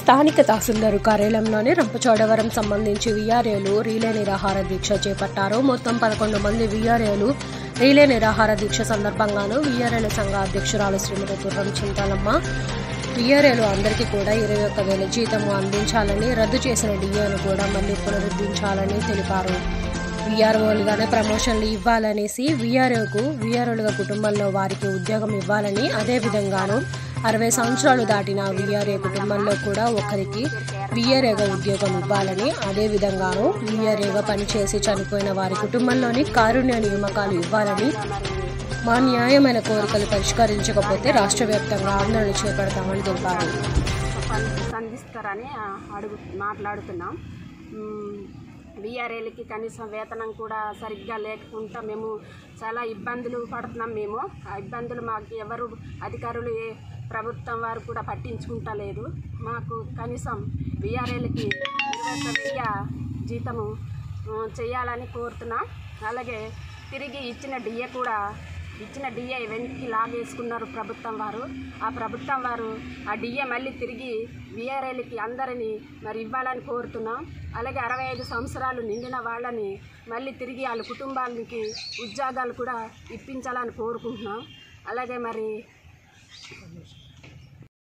స్థానిక తహసీల్దారు కార్యాలయంలోని రంపచోడవరం సంబంధించి వీఆర్ఏలు రీలే నిరాహార దీక్ష చేపట్టారు మొత్తం పదకొండు మంది వీఆర్ఏలు రీలే నిరాహార దీక్ష సందర్భంగాను వీఆర్ఏల సంఘ అధ్యక్షురాలు శ్రీమతి తుర్రం చింతాలమ్మ వీఆర్ఏలు అందరికీ కూడా ఇరవై ఒక్క వేల జీతము అందించాలని రద్దు చేసిన డిఏను కూడా మళ్ళీ పునరుద్ధరించాలని తెలిపారు వీఆర్ఓలుగానే ప్రమోషన్లు ఇవ్వాలనేసి వీఆర్ఓకు వీఆర్ఓలుగా కుటుంబంలో వారికి ఉద్యోగం ఇవ్వాలని అదేవిధంగాను అరవై సంవత్సరాలు దాటిన వీఆర్ఏ కుటుంబంలో కూడా ఒకరికి వీఆర్ఏగా ఉద్యోగం ఇవ్వాలని అదేవిధంగాను వీఆర్ఏగా పనిచేసి చనిపోయిన వారి కుటుంబంలోని కారుణ్య నియామకాలు ఇవ్వాలని మా న్యాయమైన కోరికలు పరిష్కరించకపోతే రాష్ట్ర వ్యాప్తంగా ఆందోళన చేపడతామని తెలిపారు స్పం- స్పందిస్తారని ఆ, అడుగు మాట్లాడుతున్నాం బీఆర్ఏలకి కనీసం వేతనం కూడా సరిగ్గా లేకుండా మేము చాలా ఇబ్బందులు పడుతున్నాం మేము ఆ ఇబ్బందులు మాకు ఎవరు అధికారులు ఏ ప్రభుత్వం వారు కూడా పట్టించుకుంటలేదు మాకు కనీసం బీఆర్ఏలకి ఇరవై ఒక్క వెయ్యి జీతము ఆ, చేయాలని కోరుతున్నాం అలాగే తిరిగి ఇచ్చిన డిఏ కూడా ఇచ్చిన డిఏ వెనక్కి లాగేసుకున్నారు ప్రభుత్వం వారు ఆ ప్రభుత్వం వారు ఆ డిఏ మళ్ళీ తిరిగి విఆర్ఏలకి అందరినీ మరి ఇవ్వాలని కోరుతున్నాం అలాగే అరవై ఐదు సంవత్సరాలు నిండిన వాళ్ళని మళ్ళీ తిరిగి వాళ్ళ కుటుంబాలకి ఉద్యోగాలు కూడా ఇప్పించాలని కోరుకుంటున్నాం అలాగే మరి